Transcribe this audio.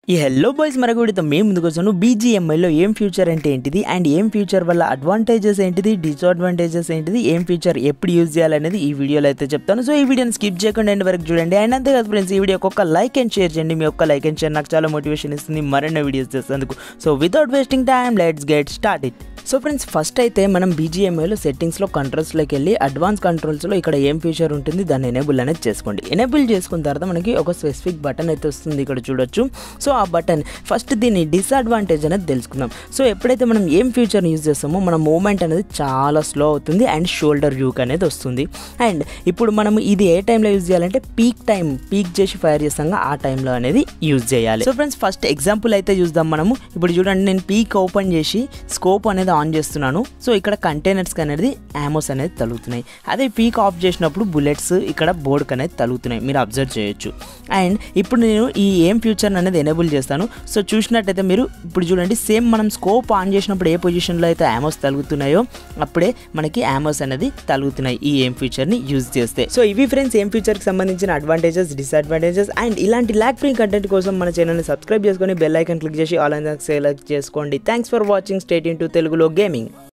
ఈ hello boys మరొకటితో మేము ముందుకు వచ్చాను బీజీఎంఐలో ఏం ఫ్యూచర్ అంటే ఏంటిది అండ్ ఏం ఫ్యూచర్ వల్ల అడ్వాంటేజెస్ ఏంటిది డిసడ్వాంటేజెస్ ఏంటిది ఏం ఫ్యూచర్ ఎప్పుడు యూజ్ చేయాలనేది ఈ వీడియోలో అయితే చెప్తాను సో ఈ వీడియోని స్కిప్ చేయకుండా ఎండ్ వరకు చూడండి అండ్ అంతేకాదు ఫ్రెండ్స్ ఈ వీడియోకి ఒక లైక్ అండ్ షేర్ చేయండి మీ ఒక్క లైక్ అండ్ షేర్ నాకు చాలా మోటివేషన్ ఇస్తుంది మరిన్ని వీడియోస్ చేసేందుకు so without wasting time let's get start it so friends first అయితే మనం బీజీఎంఐలో సెట్టింగ్స్లో కంట్రోల్స్లోకి వెళ్ళి అడ్వాన్స్ కంట్రోల్స్లో ఇక్కడ ఏం ఫీచర్ ఉంటుంది దాన్ని ఎనేబుల్ అనేది చేసుకోండి ఎనేబుల్ చేసుకున్న తర్వాత మనకి ఒక స్పెసిఫిక్ బటన్ అయితే వస్తుంది ఇక్కడ చూడొచ్చు సో ఆ బటన్ ఫస్ట్ దీని డిసడ్వాంటేజ్ అనేది తెలుసుకుందాం సో ఎప్పుడైతే మనం ఏం ఫీచర్ని యూజ్ చేస్తామో మన మూమెంట్ అనేది చాలా స్లో అవుతుంది అండ్ షోల్డర్ యూక్ అనేది వస్తుంది అండ్ ఇప్పుడు మనం ఇది ఏ టైంలో యూజ్ చేయాలంటే పీక్ టైం పీక్ చేసి ఫైర్ చేస్తాం ఆ టైంలో అనేది యూజ్ చేయాలి సో ఫ్రెండ్స్ ఫస్ట్ ఎగ్జాంపుల్ అయితే చూద్దాం మనము ఇప్పుడు చూడండి నేను పీక్ ఓపెన్ చేసి స్కోప్ అనేది ఆన్ చేస్తున్నాను సో ఇక్కడ కంటైనర్స్కి అనేది యామోస్ అనేది తలుగుతున్నాయి అదే పీక్ ఆఫ్ చేసినప్పుడు బుల్లెట్స్ ఇక్కడ బోర్డ్కి అనేది తలుగుతున్నాయి మీరు అబ్జర్వ్ చేయొచ్చు అండ్ ఇప్పుడు నేను ఈ ఏం ఫ్యూచర్ అనేది ఎనేబుల్ చేస్తాను సో చూసినట్టయితే మీరు ఇప్పుడు చూడండి సేమ్ మనం స్కోప్ ఆన్ చేసినప్పుడు ఏ పొజిషన్లో అయితే యామోస్ తలుగుతున్నాయో అప్పుడే మనకి యామోస్ అనేది తలుగుతున్నాయి ఈ ఏం ఫ్యూచర్ని యూజ్ చేస్తే సో ఇవి ఫ్రెండ్స్ ఏం ఫ్యూచర్కి సంబంధించిన అడ్వాంటేజెస్ డిసడ్వాంటేజెస్ అండ్ ఇలాంటి ల్యాక్ ఫ్రీ కంటెంట్ కోసం మన ఛానల్ని సబ్స్క్రైబ్ చేసుకొని బెల్ ఐకన్ క్లిక్ చేసి ఆల్ సెలెక్ట్ చేసుకోండి thanks for watching stay in to తెలుగులో గేమింగ్